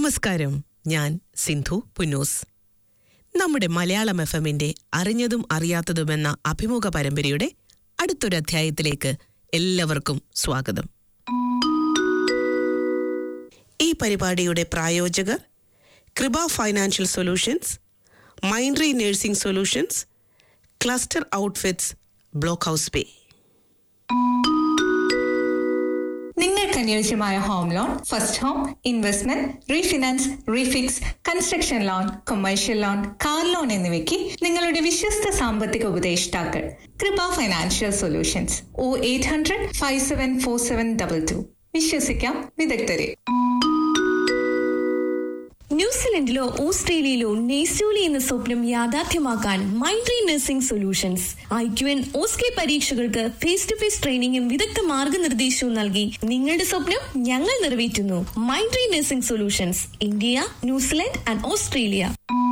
നമസ്കാരം ഞാൻ സിന്ധു പുന്നൂസ് നമ്മുടെ മലയാളം എഫ് എമ്മിന്റെ അറിഞ്ഞതും അറിയാത്തതുമെന്ന അഭിമുഖ പരമ്പരയുടെ അടുത്തൊരു അധ്യായത്തിലേക്ക് എല്ലാവർക്കും സ്വാഗതം ഈ പരിപാടിയുടെ പ്രായോജകർ Kripa financial solutions Mindry nursing solutions cluster outfits Blockhouse Bay നിങ്ങൾക്ക് അനുയോജ്യമായ home loan first home investment refinance refix construction loan commercial loan car loan എന്നിവയ്ക്ക് നിങ്ങളുടെ വിശ്വസ്ത സാമ്പത്തിക ഉപദേഷ്ടാക്കൾ Kripa financial solutions O eight hundred five seven four seven double two വിശ്വസിക്കാം വിദഗ്ധരെ ന്യൂസിലൻഡിലോ ഓസ്ട്രേലിയയിലോ നെയ്സൂലി എന്ന സ്വപ്നം യാഥാർത്ഥ്യമാക്കാൻ Mindry nursing solutions I Q N OSCE പരീക്ഷകൾക്ക് ഫേസ് ടു ഫേസ് ട്രെയിനിങ്ങും വിദഗ്ധ മാർഗനിർദ്ദേശവും നൽകി നിങ്ങളുടെ സ്വപ്നം ഞങ്ങൾ നിറവേറ്റുന്നു മൈൻഡ്രി nursing solutions India New Zealand and Australia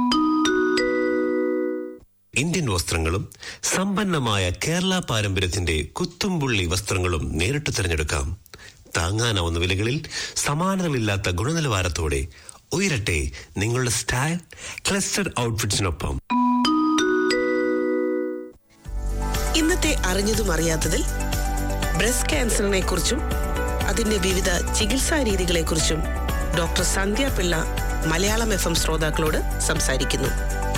Indian വസ്ത്രങ്ങളും സമ്പന്നമായ കേരള പാരമ്പര്യത്തിന്റെ കുത്തുംപുള്ളി വസ്ത്രങ്ങളും നേരിട്ട് തിരഞ്ഞെടുക്കാം താങ്ങാനാവുന്ന വിലകളിൽ സമാനതകളില്ലാത്ത ഗുണനിലവാരത്തോടെ ഉയരട്ടെ നിങ്ങളുടെ സ്റ്റൈൽ ക്ലസ്റ്റർ ഔട്ട്ഫിറ്റ്സിനൊപ്പം ഇന്നത്തെ അറിഞ്ഞതും അറിയാത്തതിൽ ബ്രസ്റ്റ് ക്യാൻസറിനെ കുറിച്ചും അതിന്റെ വിവിധ ചികിത്സാ രീതികളെക്കുറിച്ചും doctor Sandhya Pillai Malayalam F M ശ്രോതാക്കളോട് സംസാരിക്കുന്നു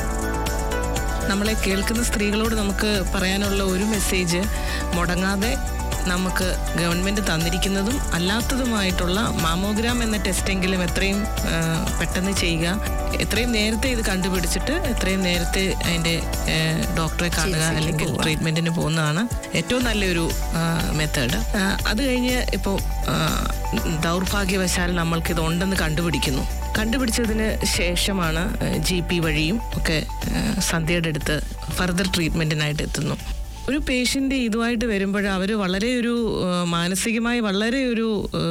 നമ്മളെ കേൾക്കുന്ന സ്ത്രീകളോട് നമുക്ക് പറയാനുള്ള ഒരു മെസ്സേജ് മുടങ്ങാതെ നമുക്ക് ഗവൺമെന്റ് തന്നിരിക്കുന്നതും അല്ലാത്തതുമായിട്ടുള്ള മാമോഗ്രാം എന്ന ടെസ്റ്റെങ്കിലും എത്രയും ആ, പെട്ടെന്ന് ചെയ്യുക എത്രയും നേരത്തെ ഇത് കണ്ടുപിടിച്ചിട്ട് എത്രയും നേരത്തെ അതിന്റെ ആ, ഡോക്ടറെ കാണുക അല്ലെങ്കിൽ ട്രീറ്റ്മെന്റിന് പോകുന്നതാണ് ഏറ്റവും നല്ലൊരു മെത്തേഡ് അത് കഴിഞ്ഞ് ഇപ്പോൾ ദൗർഭാഗ്യവശാൽ നമ്മൾക്കിത് ഉണ്ടെന്ന് കണ്ടുപിടിക്കുന്നു കണ്ടുപിടിച്ചതിന് ശേഷമാണ് ജി പി വഴിയും ഒക്കെ ആ, സന്ധ്യയുടെ അടുത്ത് ഫർദർ ട്രീറ്റ്മെന്റിനായിട്ട് എത്തുന്നു ഒരു പേഷ്യൻ്റ് ഇതുമായിട്ട് വരുമ്പോൾ അവർ വളരെ ഒരു ആ, മാനസികമായി വളരെ ഒരു ആ,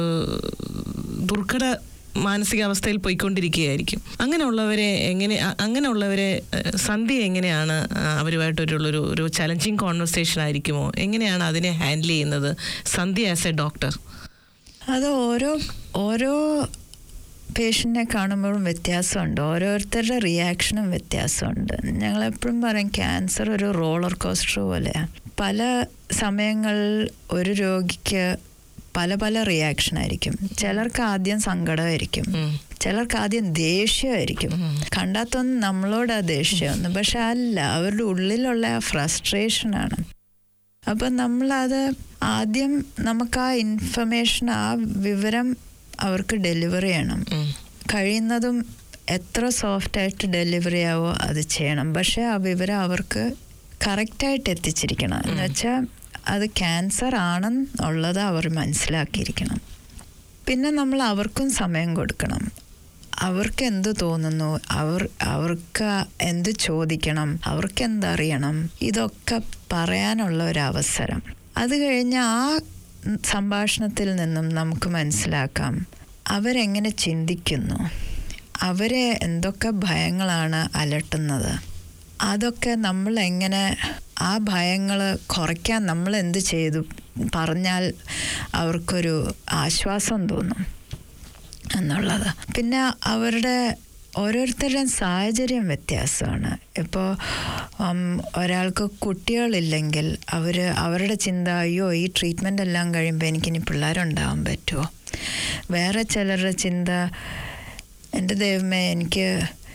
ദുർഘട മാനസികാവസ്ഥയിൽ പോയിക്കൊണ്ടിരിക്കുകയായിരിക്കും അങ്ങനെയുള്ളവരെ എങ്ങനെ അ- അങ്ങനെയുള്ളവരെ ആ, സന്ധ്യ എങ്ങനെയാണ് ആ, അവരുമായിട്ടൊരു ഒരു ചലഞ്ചിങ് കോൺവെർസേഷൻ ആയിരിക്കുമോ എങ്ങനെയാണ് അതിനെ ഹാൻഡിൽ ചെയ്യുന്നത് സന്ധ്യ ആസ് എ ഡോക്ടർ അത് ഓരോ ഓരോ പേഷ്യൻറ്റിനെ കാണുമ്പോഴും വ്യത്യാസമുണ്ട് ഓരോരുത്തരുടെ റിയാക്ഷനും വ്യത്യാസമുണ്ട് ഞങ്ങളെപ്പോഴും പറയും ക്യാൻസർ ഒരു റോളർ കോസ്റ്റർ പോലെയാണ് പല സമയങ്ങളിൽ ഒരു രോഗിക്ക് പല പല റിയാക്ഷൻ ആയിരിക്കും ചിലർക്ക് ആദ്യം സങ്കടമായിരിക്കും ചിലർക്ക് ആദ്യം ദേഷ്യമായിരിക്കും കണ്ടാത്തൊന്നും നമ്മളോട് ആ ദേഷ്യമൊന്നും പക്ഷെ അല്ല അവരുടെ ഉള്ളിലുള്ള ആ ഫ്രസ്ട്രേഷനാണ് അപ്പം നമ്മളത് ആദ്യം നമുക്ക് ആ ഇൻഫർമേഷൻ ആ വിവരം അവർക്ക് ഡെലിവറി ചെയ്യണം കഴിയുന്നതും എത്ര സോഫ്റ്റായിട്ട് ഡെലിവറി ആവോ അത് ചെയ്യണം പക്ഷേ ആ വിവരം അവർക്ക് കറക്റ്റായിട്ട് എത്തിച്ചിരിക്കണം എന്ന് വെച്ചാൽ അത് ക്യാൻസർ ആണെന്നുള്ളത് അവർ മനസ്സിലാക്കിയിരിക്കണം പിന്നെ നമ്മൾ അവർക്കും സമയം കൊടുക്കണം അവർക്ക് എന്ത് തോന്നുന്നു അവർ അവർക്ക് എന്ത് ചോദിക്കണം അവർക്ക് എന്തറിയണം ഇതൊക്കെ പറയാനുള്ള ഒരു അവസരം അത് കഴിഞ്ഞ് ആ സംഭാഷണത്തിൽ നിന്നും നമുക്ക് മനസ്സിലാക്കാം അവരെങ്ങനെ ചിന്തിക്കുന്നു അവരെ എന്തൊക്കെ ഭയങ്ങളാണ് അലട്ടുന്നത് അതൊക്കെ നമ്മൾ എങ്ങനെ ആ ഭയങ്ങൾ കുറയ്ക്കാൻ നമ്മൾ എന്ത് ചെയ്തു പറഞ്ഞാൽ അവർക്കൊരു ആശ്വാസം തോന്നും എന്നുള്ളത് പിന്നെ അവരുടെ ഓരോരുത്തരുടെയും സാഹചര്യം വ്യത്യാസമാണ് ഇപ്പോൾ ഒരാൾക്ക് കുട്ടികളില്ലെങ്കിൽ അവർ അവരുടെ ചിന്ത അയ്യോ ഈ ട്രീറ്റ്മെൻ്റ് എല്ലാം കഴിയുമ്പോൾ എനിക്കിനി പിള്ളേരുണ്ടാവാൻ പറ്റുമോ വേറെ ചിലരുടെ ചിന്ത എൻ്റെ ദൈവമേ എനിക്ക്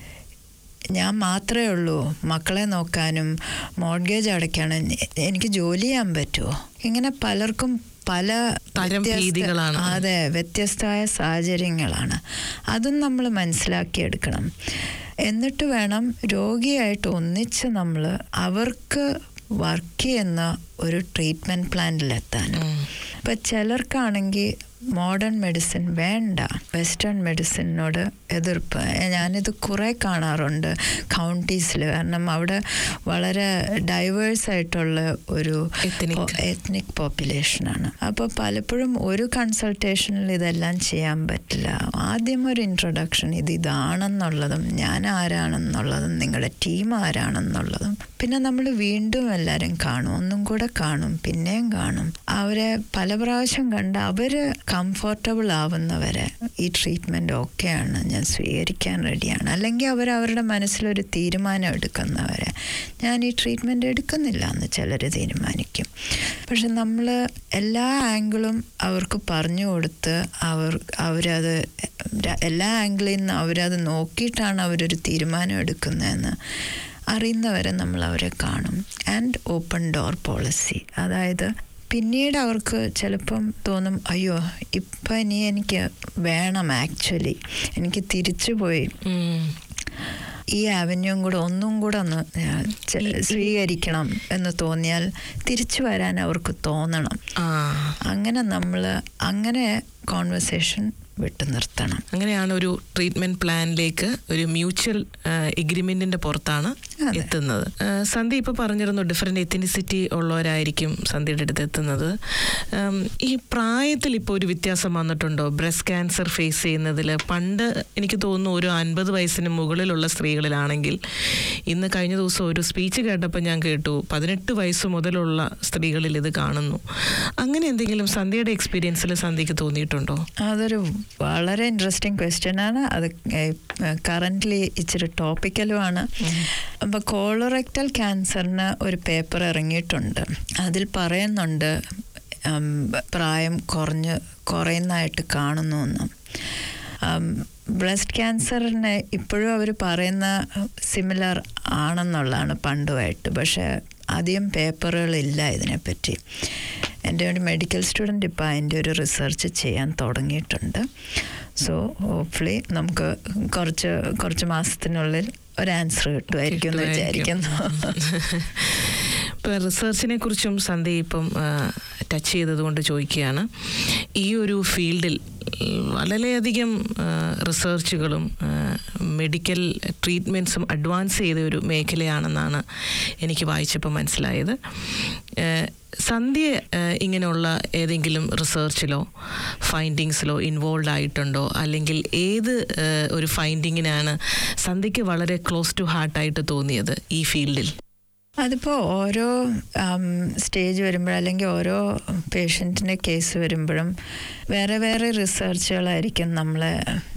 ഞാൻ മാത്രമേ ഉള്ളൂ മക്കളെ നോക്കാനും മോഡ്ഗേജ് അടയ്ക്കാനും എനിക്ക് ജോലി ചെയ്യാൻ പറ്റുമോ ഇങ്ങനെ പലർക്കും പല തരം വ്യത്യസ്ത- ഭീതികളാണ്. അതെ വ്യത്യസ്തമായ സാഹചര്യങ്ങളാണ് അതും നമ്മൾ മനസ്സിലാക്കിയെടുക്കണം എന്നിട്ട് വേണം രോഗിയായിട്ട് ഒന്നിച്ച് നമ്മൾ അവർക്ക് വർക്ക് ചെയ്യുന്ന ഒരു ട്രീറ്റ്മെൻറ്റ് പ്ലാനിലെത്താൻ ഇപ്പം ചിലർക്കാണെങ്കിൽ മോഡേൺ മെഡിസിൻ വേണ്ട വെസ്റ്റേൺ മെഡിസിനോട് എതിർപ്പ് ഞാനിത് കുറേ കാണാറുണ്ട് കൗണ്ടീസിൽ കാരണം അവിടെ വളരെ ഡൈവേഴ്സ് ആയിട്ടുള്ള ഒരു Ethnic. എത്നിക് പോപ്പുലേഷനാണ് അപ്പോൾ പലപ്പോഴും ഒരു കൺസൾട്ടേഷനിൽ ഇതെല്ലാം ചെയ്യാൻ പറ്റില്ല ആദ്യം ഒരു ഇൻട്രൊഡക്ഷൻ ഇത് ഇതാണെന്നുള്ളതും ഞാൻ ആരാണെന്നുള്ളതും നിങ്ങളുടെ ടീം ആരാണെന്നുള്ളതും പിന്നെ നമ്മൾ വീണ്ടും എല്ലാവരും കാണും ഒന്നും കൂടെ കാണും പിന്നെയും കാണും അവരെ പല പ്രാവശ്യം കണ്ട് അവര് കംഫർട്ടബിൾ ആവുന്നവരെ ഈ ട്രീറ്റ്മെൻറ്റ് ഓക്കെയാണ് ഞാൻ സ്വീകരിക്കാൻ റെഡിയാണ് അല്ലെങ്കിൽ അവർ അവരുടെ മനസ്സിലൊരു തീരുമാനം എടുക്കുന്നവരെ ഞാൻ ഈ ട്രീറ്റ്മെൻറ്റ് എടുക്കുന്നില്ല എന്ന് ചിലർ തീരുമാനിക്കും പക്ഷെ നമ്മൾ എല്ലാ ആംഗിളും അവർക്ക് പറഞ്ഞു കൊടുത്ത് അവർ അവരത് ര- എല്ലാ ആംഗിളിൽ നിന്ന് അവരത് നോക്കിയിട്ടാണ് അവരൊരു തീരുമാനം എടുക്കുന്നതെന്ന് അറിയുന്നവരെ നമ്മൾ അവരെ കാണും ആൻഡ് ഓപ്പൺ ഡോർ പോളിസി അതായത് പിന്നീട് അവർക്ക് ചിലപ്പം തോന്നും അയ്യോ ഇപ്പം ഇനി എനിക്ക് വേണം ആക്ച്വലി എനിക്ക് തിരിച്ചു പോയി ഉം. ഈ ആവന്യൂം കൂടെ ഒന്നും കൂടെ ഒന്ന് ഞാൻ ചെ- സ്വീകരിക്കണം എന്ന് തോന്നിയാൽ തിരിച്ചു വരാൻ അവർക്ക് തോന്നണം ആ അങ്ങനെ നമ്മൾ അങ്ങനെ കോൺവെർസേഷൻ വിട്ടു നിർത്തണം അങ്ങനെയാണ് ഒരു ട്രീറ്റ്മെന്റ് പ്ലാനിലേക്ക് ഒരു മ്യൂച്വൽ എഗ്രിമെന്റിന്റെ പുറത്താണ് അതെ. എത്തുന്നത് ആ, സന്ധ്യ ഇപ്പൊ പറഞ്ഞിരുന്നു ഡിഫറെന്റ് എത്തിനിസിറ്റി ഉള്ളവരായിരിക്കും സന്ധ്യയുടെ അടുത്ത് എത്തുന്നത് ഉം, ഈ പ്രായത്തിൽ ഇപ്പോൾ ഒരു വ്യത്യാസം വന്നിട്ടുണ്ടോ ബ്രസ്റ്റ് ക്യാൻസർ ഫേസ് ചെയ്യുന്നതിൽ പണ്ട് എനിക്ക് തോന്നുന്നു ഒരു അൻപത് വയസ്സിന് മുകളിലുള്ള സ്ത്രീകളിലാണെങ്കിൽ ഇന്ന് കഴിഞ്ഞ ദിവസം ഒരു സ്പീച്ച് കേട്ടപ്പോൾ ഞാൻ കേട്ടു പതിനെട്ട് വയസ്സ് മുതലുള്ള സ്ത്രീകളിൽ ഇത് കാണുന്നു അങ്ങനെ എന്തെങ്കിലും സന്ധ്യയുടെ എക്സ്പീരിയൻസിൽ സന്ധ്യക്ക് തോന്നിയിട്ടുണ്ടോ അതൊരു വളരെ ഇൻട്രസ്റ്റിംഗ് ക്വസ്റ്റ്യൻ ആണ് അത് കറൻ്റ്ലി ഇച്ചിരി ടോപ്പിക്കലുമാണ് അപ്പോൾ കോളറക്റ്റൽ ക്യാൻസറിന് ഒരു പേപ്പർ ഇറങ്ങിയിട്ടുണ്ട് അതിൽ പറയുന്നുണ്ട് ഉം, പ്രായം കുറഞ്ഞ് കുറയുന്നതായിട്ട് കാണുന്നു എന്ന് ബ്രസ്റ്റ് ക്യാൻസറിന് ഇപ്പോഴും അവർ പറയുന്ന സിമിലർ ആണെന്നുള്ളതാണ് പണ്ടുമായിട്ട് പക്ഷേ അധികം പേപ്പറുകളില്ല ഇതിനെപ്പറ്റി എൻ്റെ ഒരു മെഡിക്കൽ സ്റ്റുഡൻ്റ് ഇപ്പോൾ അതിൻ്റെ ഒരു റിസർച്ച് ചെയ്യാൻ തുടങ്ങിയിട്ടുണ്ട് സോ ഹോപ്പ്ഫുള്ളി നമുക്ക് കുറച്ച് കുറച്ച് മാസത്തിനുള്ളിൽ ഒരു ആൻസർ കിട്ടുമായിരിക്കും എന്ന് വിചാരിക്കുന്നു ഇപ്പം റിസർച്ചിനെ കുറിച്ചും സന്ധ്യ ഇപ്പം ടച്ച് ചെയ്തതുകൊണ്ട് ചോദിക്കുകയാണ് ഈ ഒരു ഫീൽഡിൽ വളരെയധികം റിസർച്ചുകളും മെഡിക്കൽ ട്രീറ്റ്മെൻറ്റ്സും അഡ്വാൻസ് ചെയ്ത ഒരു മേഖലയാണെന്നാണ് എനിക്ക് വായിച്ചപ്പോൾ മനസ്സിലായത് ഏഹ് സന്ധ്യ ഏഹ് ഇങ്ങനെയുള്ള ഏതെങ്കിലും റിസർച്ചിലോ ഫൈൻഡിങ്സിലോ ഇൻവോൾവ് ആയിട്ടുണ്ടോ അല്ലെങ്കിൽ ഏത് ഏഹ് ഒരു ഫൈൻഡിങ്ങിനാണ് സന്ധ്യയ്ക്ക് വളരെ ക്ലോസ് ടു ഹാർട്ടായിട്ട് തോന്നിയത് ഈ ഫീൽഡിൽ അതിപ്പോൾ ഓരോ സ്റ്റേജ് വരുമ്പോഴും അല്ലെങ്കിൽ ഓരോ പേഷ്യൻറ്റിൻ്റെ കേസ് വരുമ്പോഴും വേറെ വേറെ റിസർച്ചുകളായിരിക്കും നമ്മളെ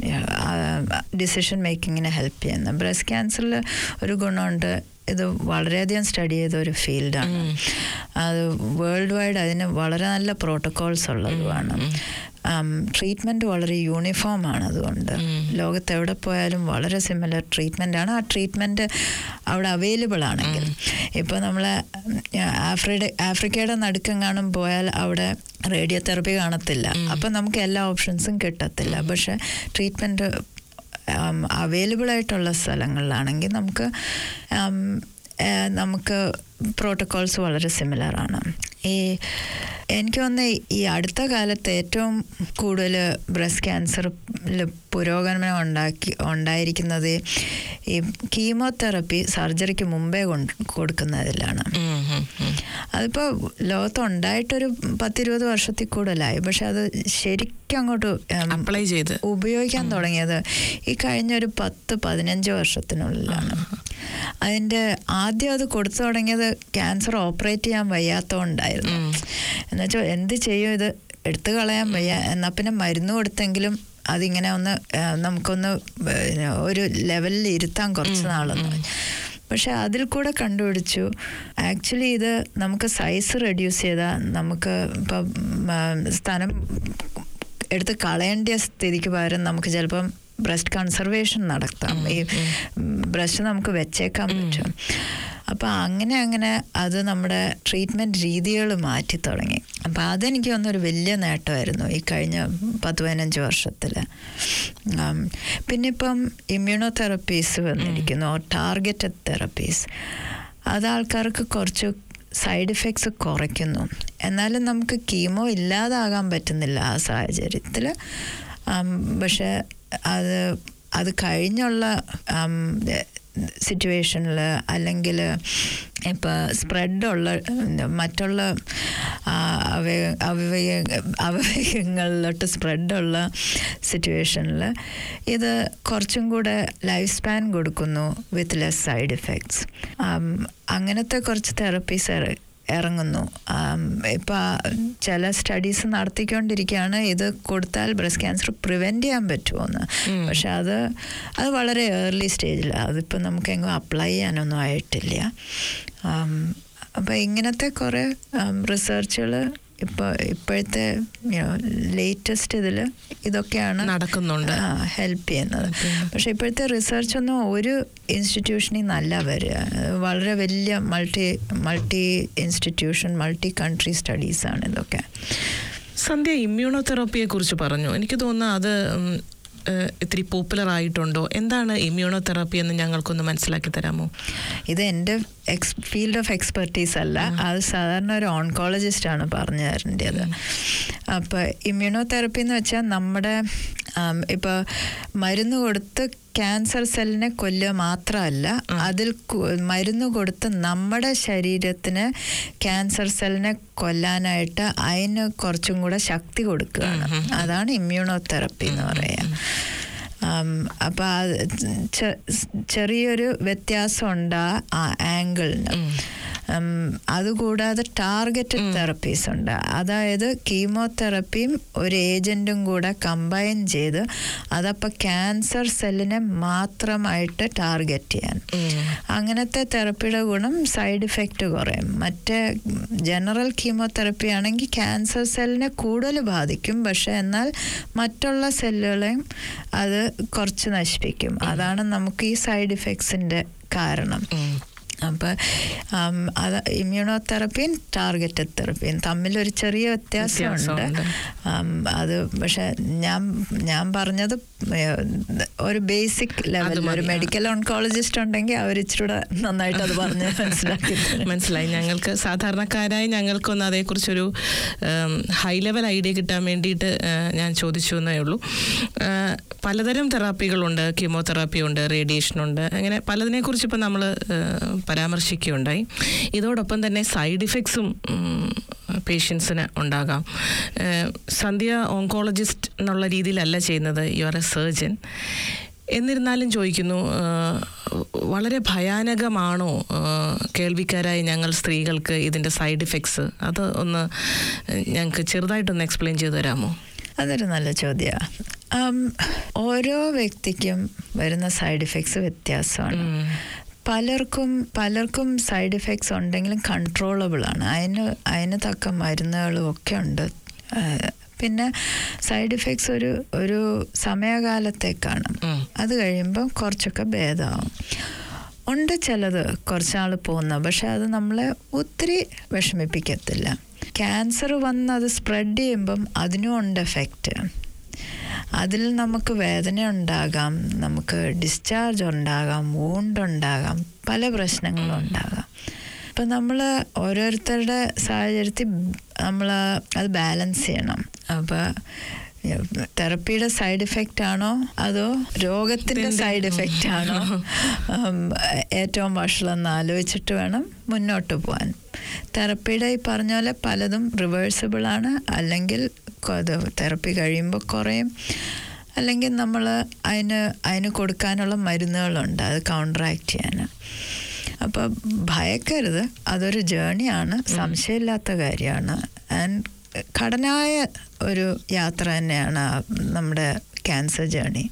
ഡിസിഷൻ മേക്കിങ്ങിനെ ഹെൽപ്പ് ചെയ്യുന്നത് ബ്രസ്റ്റ് ക്യാൻസറിൽ ഒരു ഗുണമുണ്ട് ഇത് വളരെയധികം സ്റ്റഡി ചെയ്ത ഒരു ഫീൽഡാണ് അത് വേൾഡ് വൈഡ് അതിന് വളരെ നല്ല പ്രോട്ടോകോൾസ് ഉള്ളതുമാണ് ട്രീറ്റ്മെൻറ്റ് വളരെ യൂണിഫോം ആണ് അതുകൊണ്ട് ലോകത്ത് എവിടെ പോയാലും വളരെ സിമിലർ ട്രീറ്റ്മെൻ്റ് ആണ് ആ ട്രീറ്റ്മെൻറ്റ് അവിടെ അവൈലബിൾ ആണെങ്കിൽ ഇപ്പോൾ നമ്മൾ ആഫ്രിഡ ആഫ്രിക്കയുടെ നടുക്കെങ്ങാനും പോയാൽ അവിടെ റേഡിയോ തെറപ്പി കാണത്തില്ല അപ്പം നമുക്ക് എല്ലാ ഓപ്ഷൻസും കിട്ടത്തില്ല പക്ഷേ ട്രീറ്റ്മെൻറ്റ് അവൈലബിൾ ആയിട്ടുള്ള സ്ഥലങ്ങളിലാണെങ്കിൽ നമുക്ക് ഉം, ഏഹ്, നമുക്ക് പ്രോട്ടോകോൾസ് വളരെ സിമിലർ ആണ് ഈ എനിക്ക് തോന്നുന്നു ഈ അടുത്ത കാലത്ത് ഏറ്റവും കൂടുതൽ ബ്രസ്റ്റ് ക്യാൻസറിൽ പുരോഗമനം ഉണ്ടാക്കി ഉണ്ടായിരിക്കുന്നത് ഈ കീമോതെറപ്പി സർജറിക്ക് മുമ്പേ കൊണ്ട് കൊടുക്കുന്നതിലാണ് ഉം, ഉം, ഉം. അതിപ്പോൾ ലോകത്ത് ഉണ്ടായിട്ടൊരു പത്തിരുപത് വർഷത്തിൽ കൂടുതലായി പക്ഷെ അത് ശരിക്കും അങ്ങോട്ട് ഉം, അപ്ലൈ ചെയ്ത് ഉപയോഗിക്കാൻ തുടങ്ങിയത് ഈ കഴിഞ്ഞ ഒരു പത്ത് പതിനഞ്ച് വർഷത്തിനുള്ളിലാണ് അതിൻ്റെ ആദ്യം അത് കൊടുത്തു തുടങ്ങിയത് ക്യാൻസർ ഓപ്പറേറ്റ് ചെയ്യാൻ വയ്യാത്തതുകൊണ്ടായിരുന്നു എന്നുവെച്ചാൽ എന്ത് ചെയ്യും ഇത് എടുത്തു കളയാൻ വയ്യ എന്നാൽ പിന്നെ മരുന്ന് കൊടുത്തെങ്കിലും അതിങ്ങനെ ഒന്ന് ആ, നമുക്കൊന്ന് പിന്നെ ഒരു ലെവലിൽ ഇരുത്താൻ കുറച്ച് നാളൊന്ന് പക്ഷെ അതിൽ കൂടെ കണ്ടുപിടിച്ചു ആക്ച്വലി ഇത് നമുക്ക് സൈസ് റെഡ്യൂസ് ചെയ്താൽ നമുക്ക് ഇപ്പം ഉം, സ്ഥലം എടുത്ത് കളയേണ്ട സ്ഥിതിക്ക് പകരം നമുക്ക് ചിലപ്പം ബ്രസ്റ്റ് കൺസർവേഷൻ നടത്താം ഈ ബ്രസ്റ്റ് നമുക്ക് വെച്ചേക്കാൻ പറ്റും അപ്പം അങ്ങനെ അങ്ങനെ അത് നമ്മുടെ ട്രീറ്റ്മെൻറ്റ് രീതികൾ മാറ്റി തുടങ്ങി അപ്പം അതെനിക്ക് തോന്നുന്നൊരു വലിയ നേട്ടമായിരുന്നു ഈ കഴിഞ്ഞ പത്ത് പതിനഞ്ച് വർഷത്തിൽ പിന്നെ ഇപ്പം ഇമ്മ്യൂണോതെറപ്പീസ് വന്നിരിക്കുന്നു ടാർഗറ്റഡ് തെറപ്പീസ് അത് ആൾക്കാർക്ക് കുറച്ച് സൈഡ് ഇഫക്ട്സ് കുറയ്ക്കുന്നു എന്നാലും നമുക്ക് കീമോ ഇല്ലാതാകാൻ പറ്റുന്നില്ല ആ സാഹചര്യത്തിൽ പക്ഷെ അത് അത് കഴിഞ്ഞുള്ള സിറ്റുവേഷനിൽ അല്ലെങ്കിൽ ഇപ്പോൾ സ്പ്രെഡുള്ള മറ്റുള്ള ആ, അവയ അവയ അവയവങ്ങളിലോട്ട് സ്പ്രെഡുള്ള സിറ്റുവേഷനിൽ ഇത് കുറച്ചും കൂടെ ലൈഫ് സ്പാൻ കൊടുക്കുന്നു വിത്ത് ലെസ് സൈഡ് ഇഫക്ട്സ് അങ്ങനത്തെ കുറച്ച് തെറപ്പീസ് ഇറങ്ങുന്നു ഇപ്പം ചില സ്റ്റഡീസ് നടത്തിക്കൊണ്ടിരിക്കുകയാണ് ഇത് കൊടുത്താൽ ബ്രസ്റ്റ് ക്യാൻസർ പ്രിവെൻറ്റ് ചെയ്യാൻ പറ്റുമോന്ന് പക്ഷെ അത് അത് വളരെ ഏർലി സ്റ്റേജിലാണ് അതിപ്പോൾ നമുക്കെങ്ങും അപ്ലൈ ചെയ്യാനൊന്നും ആയിട്ടില്ല അപ്പോൾ ഇങ്ങനത്തെ കുറേ റിസർച്ചുകൾ ഇപ്പോൾ ഇപ്പോഴത്തെ ലേറ്റസ്റ്റ് ഇതിൽ ഇതൊക്കെയാണ് നടക്കുന്നുണ്ട്. ഹെൽപ്പ് ചെയ്യുന്നത് പക്ഷെ ഇപ്പോഴത്തെ റിസർച്ച് ഒന്നും ഒരു ഇൻസ്റ്റിറ്റ്യൂഷനിൽ നല്ല വരിക വളരെ വലിയ multi multi institution multi country സ്റ്റഡീസാണ് ഇതൊക്കെ സന്ധ്യ ഇമ്മ്യൂണോതെറാപ്പിയെ കുറിച്ച് പറഞ്ഞു എനിക്ക് തോന്നുന്നു അത് ഉം, ഏഹ്, ഇത്തിരി പോപ്പുലർ ആയിട്ടുണ്ടോ എന്താണ് ഇമ്മ്യൂണോതെറാപ്പി എന്ന് ഞങ്ങൾക്കൊന്ന് മനസ്സിലാക്കി തരാമോ ഇത് എൻ്റെ എക്സ് ഫീൽഡ് ഓഫ് എക്സ്പെർട്ടീസ് അല്ല അത് സാധാരണ ഒരു ഓൺകോളജിസ്റ്റാണ് പറഞ്ഞു തരേണ്ടത് അപ്പോൾ ഇമ്മ്യൂണോതെറപ്പി എന്ന് വെച്ചാൽ നമ്മുടെ ഇപ്പോൾ മരുന്ന് കൊടുത്ത് ക്യാൻസർ സെല്ലിനെ കൊല്ലുക മാത്രമല്ല അതിൽ കു- മരുന്ന് കൊടുത്ത് നമ്മുടെ ശരീരത്തിന് ക്യാൻസർ സെല്ലിനെ കൊല്ലാനായിട്ട് അതിന് കുറച്ചും കൂടെ ശക്തി കൊടുക്കുകയാണ് അതാണ് ഇമ്മ്യൂണോതെറപ്പി എന്ന് പറയുക അപ്പം അത് ചെ- ചെറിയൊരു വ്യത്യാസമുണ്ട് ആ ആംഗിളിന് ഉം, അതുകൂടാതെ ടാർഗറ്റഡ് തെറപ്പീസ് ഉണ്ട് അതായത് കീമോതെറപ്പിയും ഒരു ഏജൻറ്റും കൂടെ കമ്പൈൻ ചെയ്ത് അതപ്പോൾ ക്യാൻസർ സെല്ലിനെ മാത്രമായിട്ട് ടാർഗറ്റ് ചെയ്യാൻ അങ്ങനത്തെ തെറപ്പിയുടെ ഗുണം സൈഡ് ഇഫക്റ്റ് കുറയും മറ്റേ ജനറൽ കീമോതെറപ്പി ആണെങ്കിൽ ക്യാൻസർ സെല്ലിനെ കൂടുതൽ ബാധിക്കും പക്ഷെ എന്നാൽ മറ്റുള്ള സെല്ലുകളെയും അത് കുറച്ച് നശിപ്പിക്കും അതാണ് നമുക്ക് ഈ സൈഡ് ഇഫക്ട്സിൻ്റെ കാരണം അപ്പം അത് ഇമ്മ്യൂണോതെറപ്പിയും ടാർഗറ്റഡ് തെറപ്പിയും തമ്മിൽ ഒരു ചെറിയ വ്യത്യാസമുണ്ട് വ്യത്യാസമുണ്ട്. ആം, അത് പക്ഷെ ഞാൻ ഞാൻ പറഞ്ഞത് ഏഹ്, ഒരു ബേസിക് ലെവൽ ഒരു മെഡിക്കൽ ഓൺകോളജിസ്റ്റ് ഉണ്ടെങ്കിൽ അവർ ഇച്ചിരൂടെ നന്നായിട്ട് അത് പറഞ്ഞ് മനസ്സിലാക്കി തരും. മനസ്സിലായി ഞങ്ങൾക്ക് സാധാരണക്കാരായ ഞങ്ങൾക്കൊന്ന് അതേക്കുറിച്ചൊരു ഹൈ ലെവൽ ഐഡിയ കിട്ടാൻ വേണ്ടിയിട്ട് ഏഹ്, ഞാൻ ചോദിച്ചു എന്നേ ഉള്ളൂ ഏഹ്, പലതരം തെറാപ്പികളുണ്ട് കീമോതെറാപ്പി ഉണ്ട് റേഡിയേഷൻ ഉണ്ട് അങ്ങനെ പലതിനെക്കുറിച്ച് ഇപ്പം നമ്മൾ പരാമർശിക്കുകയുണ്ടായി ഇതോടൊപ്പം തന്നെ സൈഡ് ഇഫക്ട്സും പേഷ്യൻസിന് ഉണ്ടാകാം ഏഹ്, സന്ധ്യ ഓങ്കോളജിസ്റ്റ് എന്നുള്ള രീതിയിലല്ല ചെയ്യുന്നത് യു ആർ എ സർജൻ എന്നിരുന്നാലും ചോദിക്കുന്നു ആ, വളരെ ഭയാനകമാണോ ആ, കേൾവിക്കാരായ ഞങ്ങൾ സ്ത്രീകൾക്ക് ഇതിൻ്റെ സൈഡ് ഇഫക്ട്സ് അത് ഒന്ന് ഞങ്ങൾക്ക് ചെറുതായിട്ടൊന്ന് എക്സ്പ്ലെയിൻ ചെയ്തു തരാമോ അതൊരു നല്ല ചോദ്യമാണ് ഓരോ വ്യക്തിക്കും വരുന്ന സൈഡ് ഇഫക്ട്സ് വ്യത്യാസമാണ് പലർക്കും പലർക്കും സൈഡ് ഇഫക്ട്സ് ഉണ്ടെങ്കിലും കൺട്രോളബിൾ ആണ് അതിന് അതിന് തക്ക മരുന്നുകളും ഒക്കെ ഉണ്ട് ആ, പിന്നെ സൈഡ് ഇഫക്ട്സ് ഒരു ഒരു സമയകാലത്തേക്കാണ് ഉം. അത് കഴിയുമ്പോൾ കുറച്ചൊക്കെ ഭേദമാവും ഉണ്ട് ചിലത് കുറച്ചാൾ പോകുന്ന പക്ഷെ അത് നമ്മളെ ഒത്തിരി വിഷമിപ്പിക്കത്തില്ല ക്യാൻസർ വന്ന് അത് സ്പ്രെഡ് ചെയ്യുമ്പം അതിനും ഉണ്ട് എഫക്റ്റ് അതിൽ നമുക്ക് വേദന ഉണ്ടാകാം നമുക്ക് ഡിസ്ചാർജ് ഉണ്ടാകാം വൂണ്ടുണ്ടാകാം പല പ്രശ്നങ്ങളും ഉണ്ടാകാം അപ്പം നമ്മൾ ഓരോരുത്തരുടെ സാഹചര്യത്തിൽ നമ്മൾ അത് ബാലൻസ് ചെയ്യണം അപ്പോൾ തെറപ്പിയുടെ സൈഡ് ഇഫക്റ്റ് ആണോ അതോ രോഗത്തിൻ്റെ സൈഡ് ഇഫക്റ്റ് ആണോ ഉം, ഏറ്റവും വഷളെന്ന് ആലോചിച്ചിട്ട് വേണം മുന്നോട്ട് പോകാൻ തെറപ്പിയുടെ ഈ പറഞ്ഞ പോലെ പലതും റിവേഴ്സിബിൾ ആണ് അല്ലെങ്കിൽ തെറപ്പി കഴിയുമ്പോൾ കുറയും അല്ലെങ്കിൽ നമ്മൾ അതിന് അതിന് കൊടുക്കാനുള്ള മരുന്നുകളുണ്ട് അത് കൗണ്ടറാക്ട് ചെയ്യാൻ അപ്പോൾ ഭയക്കരുത് അതൊരു ജേണിയാണ് സംശയമില്ലാത്ത കാര്യമാണ് ആൻഡ് കടനായ ഒരു യാത്ര തന്നെയാണ് ആ നമ്മുടെ ക്യാൻസർ ജേണി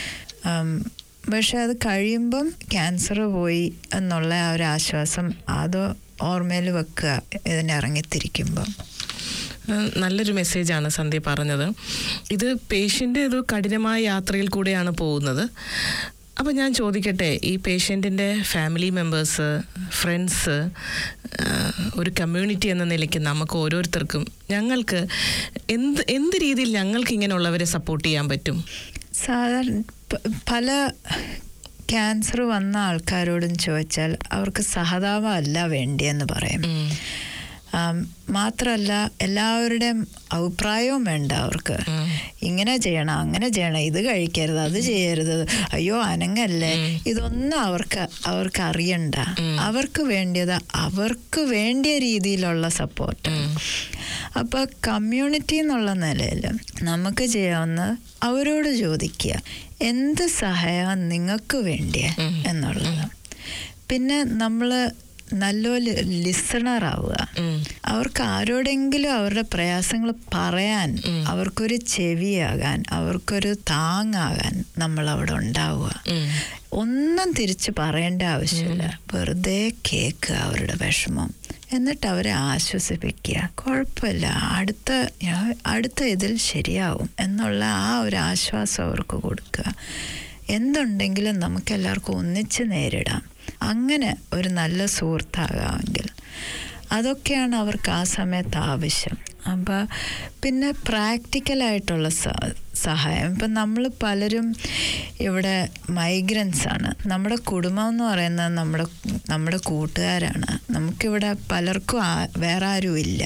പക്ഷെ അത് കഴിയുമ്പം ക്യാൻസർ പോയി എന്നുള്ള ആ ഒരു ആശ്വാസം അത് ഓർമ്മയിൽ വെക്കുക ഇതിനിറങ്ങിത്തിരിക്കുമ്പം ഏഹ് നല്ലൊരു മെസ്സേജാണ് സന്ധ്യ പറഞ്ഞത് ഇത് പേഷ്യൻ്റ് ഒരു കഠിനമായ യാത്രയിൽ കൂടെയാണ് പോകുന്നത് അപ്പോൾ ഞാൻ ചോദിക്കട്ടെ ഈ പേഷ്യൻറ്റിൻ്റെ ഫാമിലി മെമ്പേഴ്സ് ഫ്രണ്ട്സ് ഒരു കമ്മ്യൂണിറ്റി എന്ന നിലയ്ക്ക് നമുക്ക് ഓരോരുത്തർക്കും ഞങ്ങൾക്ക് എന്ത് എന്ത് രീതിയിൽ ഞങ്ങൾക്ക് ഇങ്ങനെയുള്ളവരെ സപ്പോർട്ട് ചെയ്യാൻ പറ്റും സാധാരണ പ- പല ക്യാൻസർ വന്ന ആൾക്കാരോടും ചോദിച്ചാൽ അവർക്ക് സഹതാപമല്ല വേണ്ടിയെന്ന് പറയും ആം, മാത്രമല്ല എല്ലാവരുടെയും അഭിപ്രായവും വേണ്ട അവർക്ക് ഇങ്ങനെ ചെയ്യണം അങ്ങനെ ചെയ്യണം ഇത് കഴിക്കരുത് അത് ചെയ്യരുത് അയ്യോ അനങ്ങല്ലേ ഇതൊന്നും അവർക്ക് അവർക്ക് അറിയണ്ട അവർക്ക് വേണ്ടിയത് അവർക്ക് വേണ്ടിയ രീതിയിലുള്ള സപ്പോർട്ട് അപ്പോൾ കമ്മ്യൂണിറ്റി എന്നുള്ള നിലയിൽ നമുക്ക് ചെയ്യാവുന്ന അവരോട് ചോദിക്കുക എന്ത് സഹായം നിങ്ങൾക്ക് വേണ്ടിയ എന്നുള്ളത് പിന്നെ നമ്മൾ നല്ലൊരു ലിസണർ ആവുക ഉം. അവർക്ക് ആരോടെങ്കിലും അവരുടെ പ്രയാസങ്ങൾ പറയാൻ അവർക്കൊരു ചെവിയാകാൻ അവർക്കൊരു താങ്ങാകാൻ നമ്മൾ അവിടെ ഉണ്ടാവുക ഉം. ഒന്നും തിരിച്ച് പറയേണ്ട ആവശ്യമില്ല വെറുതെ കേൾക്കുക അവരുടെ വിഷമം എന്നിട്ട് അവരെ ആശ്വസിപ്പിക്കുക കുഴപ്പമില്ല അടുത്ത അടുത്ത ഇതിൽ ശരിയാവും എന്നുള്ള ആ ഒരു ആശ്വാസം അവർക്ക് കൊടുക്കുക എന്തുണ്ടെങ്കിലും നമുക്ക് എല്ലാവർക്കും ഒന്നിച്ച് നേരിടാം അങ്ങനെ ഒരു നല്ല സുഹൃത്താകാമെങ്കിൽ അതൊക്കെയാണ് അവർക്ക് ആ സമയത്ത് ആവശ്യം അപ്പോൾ പിന്നെ പ്രാക്ടിക്കലായിട്ടുള്ള സ- സഹായം ഇപ്പം നമ്മൾ പലരും ഇവിടെ മൈഗ്രൻസ് ആണ് നമ്മുടെ കുടുംബം എന്ന് പറയുന്നത് നമ്മുടെ നമ്മുടെ കൂട്ടുകാരാണ് നമുക്കിവിടെ പലർക്കും ആ- വേറെ ആരും ഇല്ല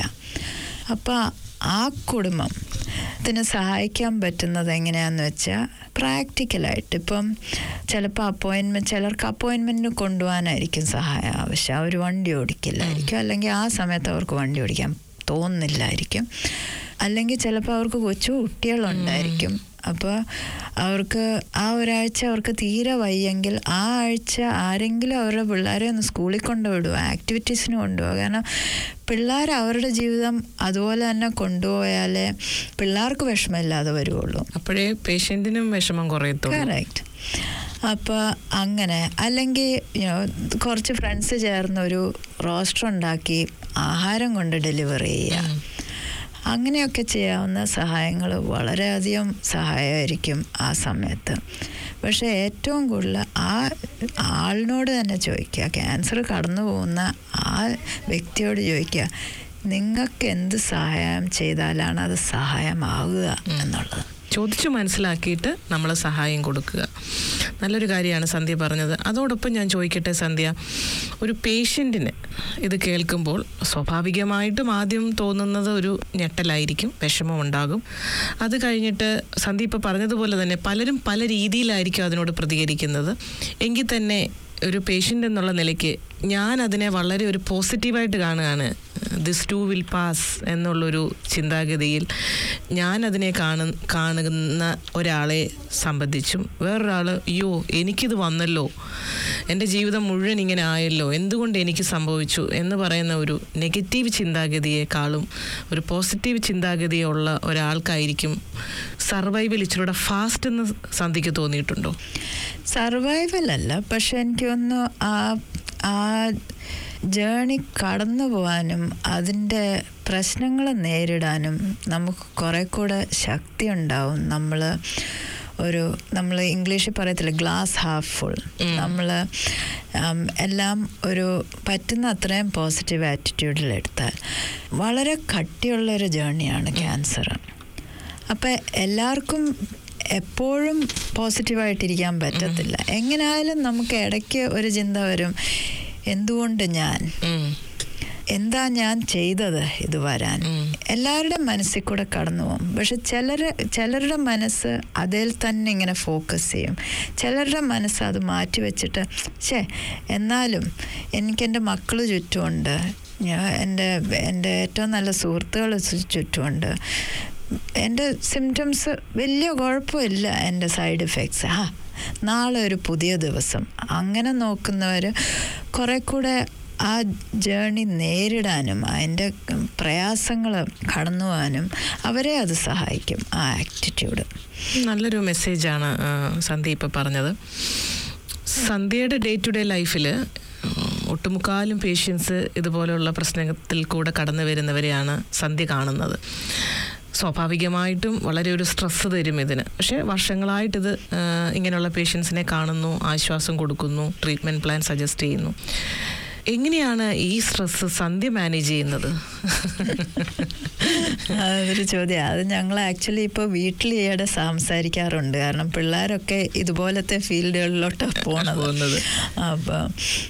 അപ്പോൾ ആ കുടുംബം ത്തിന് സഹായിക്കാൻ പറ്റുന്നത് എങ്ങനെയാന്ന് വെച്ചാൽ പ്രാക്ടിക്കലായിട്ട് ഇപ്പം ചിലപ്പോൾ അപ്പോയിൻമെൻറ്റ് ചിലർക്ക് അപ്പോയിൻമെൻറ്റിന് കൊണ്ടുപോകാനായിരിക്കും സഹായം ആവശ്യം അവർ വണ്ടി ഓടിക്കില്ലായിരിക്കും അല്ലെങ്കിൽ ആ സമയത്ത് അവർക്ക് വണ്ടി ഓടിക്കാൻ തോന്നുന്നില്ലായിരിക്കും അല്ലെങ്കിൽ ചിലപ്പോൾ അവർക്ക് കൊച്ചു കുട്ടികളുണ്ടായിരിക്കും അപ്പോൾ അവർക്ക് ആ ഒരാഴ്ച അവർക്ക് തീരെ വയ്യെങ്കിൽ ആ ആഴ്ച ആരെങ്കിലും അവരുടെ പിള്ളേരെ ഒന്ന് സ്കൂളിൽ കൊണ്ടുവിടുക ആക്ടിവിറ്റീസിന് കൊണ്ടുപോകുക കാരണം പിള്ളേർ അവരുടെ ജീവിതം അതുപോലെ തന്നെ കൊണ്ടുപോയാലേ പിള്ളേർക്ക് വിഷമമില്ലാതെ വരുള്ളൂ അപ്പോഴേ പേഷ്യന്റിനും വിഷമം കുറയത്തുള്ളൂ കറക്റ്റ് അപ്പോൾ അങ്ങനെ അല്ലെങ്കിൽ you know, കുറച്ച് ഫ്രണ്ട്സ് ചേർന്ന് ഒരു റോസ്റ്റർ ഉണ്ടാക്കി ആഹാരം കൊണ്ട് ഡെലിവറി ചെയ്യുക അങ്ങനെയൊക്കെ ചെയ്യാവുന്ന സഹായങ്ങൾ വളരെയധികം സഹായമായിരിക്കും ആ സമയത്ത് പക്ഷേ ഏറ്റവും കൂടുതൽ ആ ആളിനോട് തന്നെ ചോദിക്കുക ക്യാൻസർ കടന്നു പോകുന്ന ആ വ്യക്തിയോട് ചോദിക്കുക നിങ്ങൾക്ക് എന്ത് സഹായം ചെയ്താലാണ് അത് സഹായമാവുക എന്നുള്ളത് ചോദിച്ചു മനസ്സിലാക്കിയിട്ട് നമ്മൾ സഹായം കൊടുക്കുക നല്ലൊരു കാര്യമാണ് സന്ധ്യ പറഞ്ഞത് അതോടൊപ്പം ഞാൻ ചോദിക്കട്ടെ സന്ധ്യ ഒരു പേഷ്യൻറ്റിന് ഇത് കേൾക്കുമ്പോൾ സ്വാഭാവികമായിട്ടും ആദ്യം തോന്നുന്നത് ഒരു ഞെട്ടലായിരിക്കും വിഷമം ഉണ്ടാകും അത് കഴിഞ്ഞിട്ട് സന്ധ്യ ഇപ്പോൾ പറഞ്ഞതുപോലെ തന്നെ പലരും പല രീതിയിലായിരിക്കും അതിനോട് പ്രതികരിക്കുന്നത് എങ്കിൽ തന്നെ ഒരു പേഷ്യൻ്റ് എന്നുള്ള നിലയ്ക്ക് ഞാൻ അതിനെ വളരെ ഒരു പോസിറ്റീവായിട്ട് കാണുകയാണ് ദിസ് ടു വിൽ പാസ് എന്നുള്ളൊരു ചിന്താഗതിയിൽ ഞാൻ അതിനെ കാണു കാണുന്ന ഒരാളെ സംബന്ധിച്ചും വേറൊരാൾ അയ്യോ എനിക്കിത് വന്നല്ലോ എൻ്റെ ജീവിതം മുഴുവൻ ഇങ്ങനെ ആയല്ലോ എന്തുകൊണ്ട് എനിക്ക് സംഭവിച്ചു എന്ന് പറയുന്ന ഒരു നെഗറ്റീവ് ചിന്താഗതിയെക്കാളും ഒരു പോസിറ്റീവ് ചിന്താഗതിയുള്ള ഒരാൾക്കായിരിക്കും സർവൈവൽ ഇച്ചിരൂടെ ഫാസ്റ്റ് എന്ന് സന്ധിക്ക് തോന്നിയിട്ടുണ്ടോ സർവൈവൽ അല്ല പക്ഷെ എനിക്ക് തോന്നുന്നു ആ ആ ജേണി കടന്നു പോകാനും അതിൻ്റെ പ്രശ്നങ്ങൾ നേരിടാനും നമുക്ക് കുറെ കൂടെ ശക്തി ഉണ്ടാവും നമ്മൾ ഒരു നമ്മൾ ഇംഗ്ലീഷിൽ പറയത്തില്ല ഗ്ലാസ് ഹാഫ് ഫുൾ നമ്മൾ എല്ലാം ഒരു പറ്റുന്ന അത്രയും പോസിറ്റീവ് ആറ്റിറ്റ്യൂഡിൽ എടുത്താൽ വളരെ കട്ടിയുള്ളൊരു ജേണിയാണ് ക്യാൻസർ അപ്പം എല്ലാവർക്കും എപ്പോഴും പോസിറ്റീവായിട്ടിരിക്കാൻ പറ്റത്തില്ല എങ്ങനെയായാലും നമുക്ക് ഇടയ്ക്ക് ഒരു ചിന്ത വരും എന്തുകൊണ്ട് ഞാൻ ഉം. എന്താ ഞാൻ ചെയ്തത് ഇത് വരാൻ എല്ലാവരുടെ മനസ്സിൽ കൂടെ കടന്നു പോകും പക്ഷെ ചിലർ ചിലരുടെ മനസ്സ് അതിൽ തന്നെ ഇങ്ങനെ ഫോക്കസ് ചെയ്യും ചിലരുടെ മനസ്സ് അത് മാറ്റി വെച്ചിട്ട് ഛേ എന്നാലും എനിക്കെൻ്റെ മക്കൾ ചുറ്റുമുണ്ട് ഞാൻ എൻ്റെ എൻ്റെ ഏറ്റവും നല്ല സുഹൃത്തുക്കൾ ചു- ചുറ്റുമുണ്ട് എൻ്റെ സിംറ്റംസ് വലിയ കുഴപ്പമില്ല എൻ്റെ സൈഡ് ഇഫക്ട്സ് ആ നാളെ ഒരു പുതിയ ദിവസം അങ്ങനെ നോക്കുന്നവർ കുറെ കൂടെ ആ ജേണി നേരിടാനും അതിൻ്റെ പ്രയാസങ്ങൾ കടന്നു പോകാനും അവരെ അത് സഹായിക്കും ആ ആറ്റിറ്റ്യൂഡ് നല്ലൊരു മെസ്സേജാണ് ആ, സന്ധ്യ ഇപ്പോൾ പറഞ്ഞത് സന്ധ്യയുടെ ഡേ ടു ഡേ ലൈഫിൽ ഒട്ടുമുക്കാലും പേഷ്യൻസ് ഇതുപോലെയുള്ള പ്രശ്നത്തിൽ കൂടെ കടന്നു വരുന്നവരെയാണ് സന്ധ്യ കാണുന്നത് സ്വാഭാവികമായിട്ടും വളരെ ഒരു സ്ട്രെസ്സ് തരും ഇതിന് പക്ഷേ വർഷങ്ങളായിട്ടിത് ആ, ഇങ്ങനെയുള്ള പേഷ്യൻസിനെ കാണുന്നു ആശ്വാസം കൊടുക്കുന്നു ട്രീറ്റ്മെൻറ്റ് പ്ലാൻ സജസ്റ്റ് ചെയ്യുന്നു എങ്ങനെയാണ് ഈ സ്ട്രെസ്സ് സന്ധ്യ മാനേജ് ചെയ്യുന്നത് അതൊരു ചോദ്യം അത് ഞങ്ങൾ ആക്ച്വലി ഇപ്പോൾ വീട്ടിൽ ഈയിടെ സംസാരിക്കാറുണ്ട് കാരണം പിള്ളേരൊക്കെ ഇതുപോലത്തെ ഫീൽഡുകളിലോട്ട് പോണത് പോകുന്നത്. അപ്പോൾ